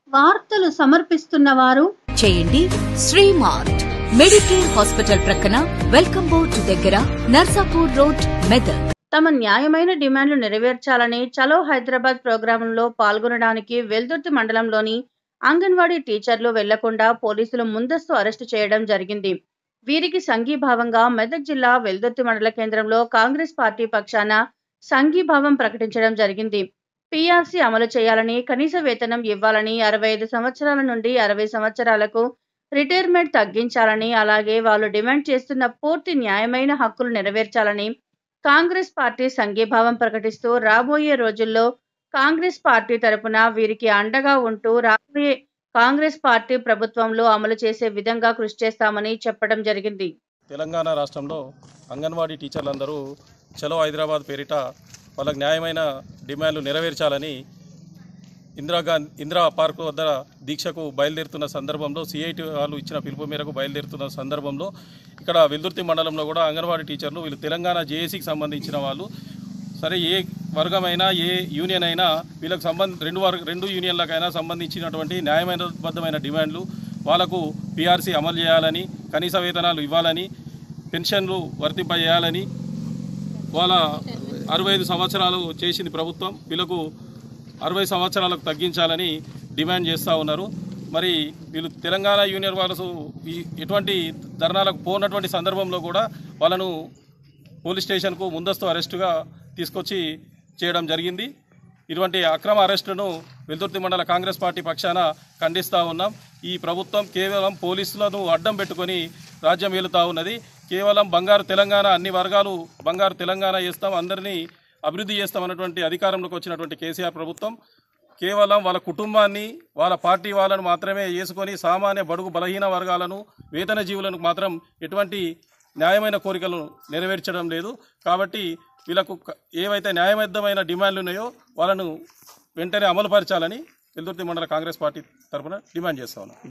వార్తలు సమర్పిస్తున్న వారు చేయండి శ్రీమార్ట్ మెడికేర్ హాస్పిటల్ ప్రక్కన వెల్కమ్ బోర్డ్ దగ్గర నర్సాపూర్ రోడ్ మెదక్ తమ న్యాయమైన డిమాండ్లు నెరవేర్చాలని చలో హైదరాబాద్ ప్రోగ్రాంలో పాల్గొనడానికి వెల్దుర్తి మండలంలోని అంగన్వాడీ టీచర్లు వెళ్లకుండా పోలీసులు ముందస్తు అరెస్టు చేయడం జరిగింది వీరికి సంఘీభావంగా మెదక్ జిల్లా వెల్దుర్తి మండల కేంద్రంలో కాంగ్రెస్ పార్టీ పక్షాన సంఘీభావం ప్రకటించడం జరిగింది పీఆర్సీ అమలు చేయాలని కనీస వేతనం ఇవ్వాలని అరవై ఐదు సంవత్సరాల నుండి అరవై సంవత్సరాలకు రిటైర్మెంట్ తగ్గించాలని అలాగే వాళ్ళు డిమాండ్ చేస్తున్న పూర్తి న్యాయమైన హక్కులు నెరవేర్చాలని కాంగ్రెస్ పార్టీ సంఘీభావం ప్రకటిస్తూ రాబోయే రోజుల్లో కాంగ్రెస్ పార్టీ తరపున వీరికి అండగా ఉంటూ రాబోయే కాంగ్రెస్ పార్టీ ప్రభుత్వంలో అమలు చేసే విధంగా కృషి చేస్తామని చెప్పడం జరిగింది తెలంగాణ రాష్ట్రంలో అంగన్వాడీ టీచర్లందరూ చలో హైదరాబాద్ పేరిట వాళ్ళకి న్యాయమైన డిమాండ్లు నెరవేర్చాలని ఇందిరాగాంధీ ఇందిరా పార్క్ వద్ద దీక్షకు బయలుదేరుతున్న సందర్భంలో సిఐటి వాళ్ళు ఇచ్చిన పిలుపు మేరకు బయలుదేరుతున్న సందర్భంలో ఇక్కడ వెల్దుర్తి మండలంలో కూడా అంగన్వాడీ టీచర్లు వీళ్ళు తెలంగాణ జేఏసీకి సంబంధించిన వాళ్ళు సరే ఏ వర్గమైనా ఏ యూనియన్ అయినా వీళ్ళకి సంబంధ రెండు వర్గ రెండు యూనియన్లకైనా సంబంధించినటువంటి న్యాయమైనబద్ధమైన డిమాండ్లు వాళ్ళకు పీఆర్సీ అమలు చేయాలని కనీస వేతనాలు ఇవ్వాలని పెన్షన్లు వర్తింపజేయాలని వాళ్ళ అరవై ఐదు సంవత్సరాలు చేసింది ప్రభుత్వం వీళ్ళకు అరవై సంవత్సరాలకు తగ్గించాలని డిమాండ్ చేస్తూ ఉన్నారు మరి వీళ్ళు తెలంగాణ యూనియన్ వాళ్ళు ఈ ఎటువంటి ధర్నాలకు పోనటువంటి సందర్భంలో కూడా వాళ్ళను పోలీస్ స్టేషన్కు ముందస్తు అరెస్టుగా తీసుకొచ్చి చేయడం జరిగింది ఇటువంటి అక్రమ అరెస్టును వెల్దుర్తి మండల కాంగ్రెస్ పార్టీ పక్షాన ఖండిస్తూ ఉన్నాం ఈ ప్రభుత్వం కేవలం పోలీసులను అడ్డం పెట్టుకొని రాజ్యం వెళుతూ ఉన్నది కేవలం బంగారు తెలంగాణ అన్ని వర్గాలు బంగారు తెలంగాణ చేస్తాం అందరినీ అభివృద్ధి చేస్తాం అన్నటువంటి అధికారంలోకి వచ్చినటువంటి కేసీఆర్ ప్రభుత్వం కేవలం వాళ్ళ కుటుంబాన్ని వాళ్ళ పార్టీ వాళ్ళను మాత్రమే చేసుకొని సామాన్య బడుగు బలహీన వర్గాలను వేతన జీవులను మాత్రం ఎటువంటి న్యాయమైన కోరికలను నెరవేర్చడం లేదు కాబట్టి వీళ్ళకు క- ఏవైతే న్యాయబద్ధమైన డిమాండ్లు ఉన్నాయో వాళ్ళను వెంటనే అమలుపరచాలని వెల్దుర్తి మండల కాంగ్రెస్ పార్టీ తరఫున డిమాండ్ చేస్తా ఉన్నాం